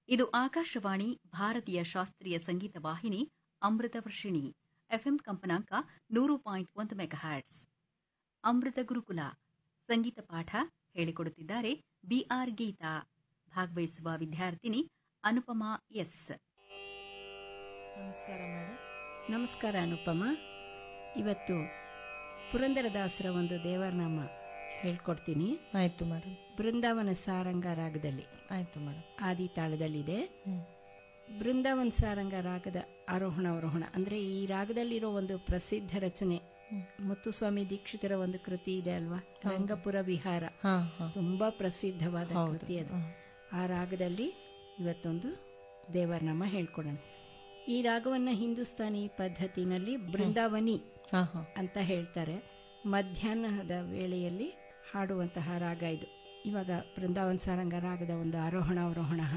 ಇದು ಆಕಾಶವಾಣಿ ಭಾರತೀಯ ಶಾಸ್ತ್ರೀಯ ಸಂಗೀತ ವಾಹಿನಿ ಅಮೃತ ವರ್ಷಿಣಿ ಎಫ್ಎಂ ಕಂಪನಾಂಕ ನೂರು ಪಾಯಿಂಟ್ ಒಂದು ಮೆಗಾಹ್ಯಾಟ್ಸ್ ಅಮೃತ ಗುರುಕುಲ ಸಂಗೀತ ಪಾಠ ಹೇಳಿಕೊಡುತ್ತಿದ್ದಾರೆ ಬಿಆರ್ ಗೀತಾ ಭಾಗವಹಿಸುವ ವಿದ್ಯಾರ್ಥಿನಿ ಅನುಪಮಾ ಎಸ್ ನಮಸ್ಕಾರ ಮೇಡಮ್ ನಮಸ್ಕಾರ ಅನುಪಮ ಇವತ್ತು ಪುರಂದರದಾಸರ ಒಂದು ದೇವರನಾಮ ಹೇಳ್ಕೊಡ್ತೀನಿ ಆಯ್ತು ಮೇಡಮ್ ಬೃಂದಾವನ ಸಾರಂಗ ರಾಗದಲ್ಲಿ ಆಯ್ತು ಮೇಡಮ್ ಆದಿ ತಾಳದಲ್ಲಿದೆ ಹ್ಮ್. ಬೃಂದಾವನ ಸಾರಂಗ ರಾಗದ ಆರೋಹಣ ಅವರೋಹಣ ಅಂದ್ರೆ ಈ ರಾಗದಲ್ಲಿರೋ ಒಂದು ಪ್ರಸಿದ್ಧ ರಚನೆ ಮುತ್ತುಸ್ವಾಮಿ ದೀಕ್ಷಿತರ ಒಂದು ಕೃತಿ ಇದೆ ಅಲ್ವಾ ರಂಗಪುರ ವಿಹಾರ ಹಾ ಹಾ ತುಂಬಾ ಪ್ರಸಿದ್ಧವಾದ ಹೌದು. ಕೃತಿ ಅದು ಹ್ಮ್. ಆ ರಾಗದಲ್ಲಿ ಇವತ್ತೊಂದು ದೇವರನಾಮ ಹೇಳ್ಕೊಡೋಣ ಈ ರಾಗವನ್ನ ಹಿಂದೂಸ್ತಾನಿ ಪದ್ಧತಿನಲ್ಲಿ ಬೃಂದಾವನಿ ಹಾ ಹಾ ಅಂತ ಹೇಳ್ತಾರೆ ಮಧ್ಯಾಹ್ನದ ವೇಳೆಯಲ್ಲಿ ಹಾಡುವಂತಹ ರಾಗ ಇದು ಇವಾಗ ಬೃಂದಾವನ್ ಸಾರಂಗ ರಾಗದ ಒಂದು ಆರೋಹಣ ಅವರೋಹಣ ಹಾಡು